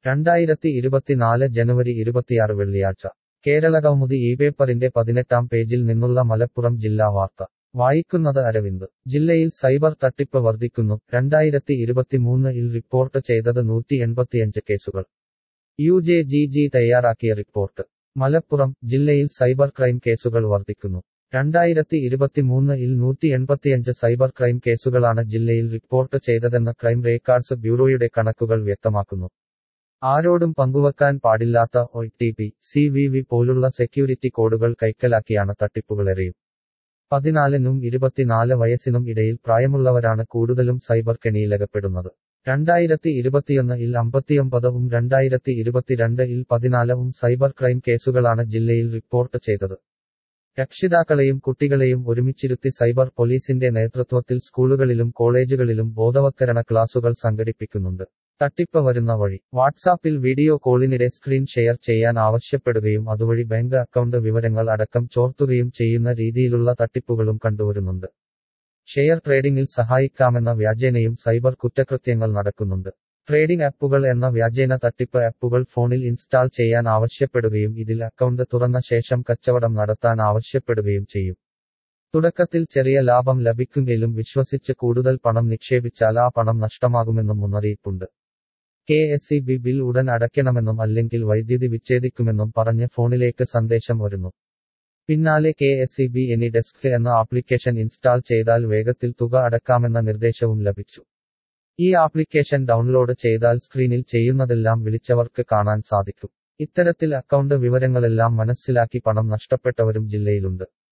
രണ്ടായിരത്തി ഇരുപത്തിനാല് ജനുവരി ഇരുപത്തിയാറ് വെള്ളിയാഴ്ച കേരളകൗമുദി ഈ പേപ്പറിന്റെ പതിനെട്ടാം പേജിൽ നിന്നുള്ള മലപ്പുറം ജില്ലാ വാർത്ത വായിക്കുന്നത് അരവിന്ദ് ജില്ലയിൽ സൈബർ തട്ടിപ്പ് വർദ്ധിക്കുന്നു രണ്ടായിരത്തി ഇരുപത്തിമൂന്നിൽ റിപ്പോർട്ട് ചെയ്തത് നൂറ്റി എൺപത്തിയഞ്ച് കേസുകൾ യു ജെ ജി ജി തയ്യാറാക്കിയ റിപ്പോർട്ട് മലപ്പുറം ജില്ലയിൽ സൈബർ ക്രൈം കേസുകൾ വർദ്ധിക്കുന്നു രണ്ടായിരത്തി ഇരുപത്തിമൂന്നിൽ നൂറ്റി എൺപത്തിയഞ്ച് സൈബർ ക്രൈം കേസുകളാണ് ജില്ലയിൽ റിപ്പോർട്ട് ചെയ്തതെന്ന് ക്രൈം റേക്കാർഡ്സ് ബ്യൂറോയുടെ കണക്കുകൾ വ്യക്തമാക്കുന്നു ആരോടും പങ്കുവക്കാൻ പാടില്ലാത്ത O T P C V V പോലുള്ള സെക്യൂരിറ്റി കോഡുകൾ കൈക്കലാക്കിയാണ് തട്ടിപ്പുകളെറിയും പതിനാലിനും ഇരുപത്തിനാല് വയസ്സിനും ഇടയിൽ പ്രായമുള്ളവരാണ് കൂടുതലും സൈബർ കെണിയിലകപ്പെടുന്നത് രണ്ടായിരത്തി ഇരുപത്തിയൊന്നിൽ അമ്പത്തിയൊമ്പതും രണ്ടായിരത്തി ഇരുപത്തിരണ്ടിൽ പതിനാലവും സൈബർ ക്രൈം കേസുകളാണ് ജില്ലയിൽ റിപ്പോർട്ട് ചെയ്തത് രക്ഷിതാക്കളെയും കുട്ടികളെയും ഒരുമിച്ചിരുത്തി സൈബർ പോലീസിന്റെ നേതൃത്വത്തിൽ സ്കൂളുകളിലും കോളേജുകളിലും ബോധവത്കരണ ക്ലാസുകൾ സംഘടിപ്പിക്കുന്നുണ്ട് തട്ടിപ്പ് വരുന്ന വഴി വാട്സാപ്പിൽ വീഡിയോ കോളിനിടെ സ്ക്രീൻ ഷെയർ ചെയ്യാൻ ആവശ്യപ്പെടുകയും അതുവഴി ബാങ്ക് അക്കൗണ്ട് വിവരങ്ങൾ അടക്കം ചോർത്തുകയും ചെയ്യുന്ന രീതിയിലുള്ള തട്ടിപ്പുകളും കണ്ടുവരുന്നുണ്ട് ഷെയർ ട്രേഡിംഗിൽ സഹായിക്കാമെന്ന വ്യാജേനയും സൈബർ കുറ്റകൃത്യങ്ങൾ നടക്കുന്നുണ്ട് ട്രേഡിംഗ് ആപ്പുകൾ എന്ന വ്യാജേന തട്ടിപ്പ് ആപ്പുകൾ ഫോണിൽ ഇൻസ്റ്റാൾ ചെയ്യാൻ ആവശ്യപ്പെടുകയും ഇതിൽ അക്കൗണ്ട് തുറന്ന ശേഷം കച്ചവടം നടത്താൻ ആവശ്യപ്പെടുകയും ചെയ്യും തുടക്കത്തിൽ ചെറിയ ലാഭം ലഭിക്കുമെങ്കിലും വിശ്വസിച്ച് കൂടുതൽ പണം നിക്ഷേപിച്ചാൽ ആ പണം നഷ്ടമാകുമെന്നും മുന്നറിയിപ്പുണ്ട് K S E B bill ഉടൻ അടയ്ക്കണമെന്നും അല്ലെങ്കിൽ വൈദ്യുതി വിച്ഛേദിക്കുമെന്നും പറഞ്ഞ് ഫോണിലേക്ക് സന്ദേശം വരുന്നു പിന്നാലെ K S E B AnyDesk എന്ന ആപ്ലിക്കേഷൻ ഇൻസ്റ്റാൾ ചെയ്താൽ വേഗത്തിൽ തുക അടക്കാമെന്ന നിർദ്ദേശവും ലഭിച്ചു ഈ ആപ്ലിക്കേഷൻ ഡൗൺലോഡ് ചെയ്താൽ സ്ക്രീനിൽ ചെയ്യുന്നതെല്ലാം വിളിച്ചവർക്ക് കാണാൻ സാധിക്കും ഇത്തരത്തിൽ അക്കൗണ്ട് വിവരങ്ങളെല്ലാം മനസ്സിലാക്കി പണം നഷ്ടപ്പെട്ടവരും ജില്ലയിലുണ്ട്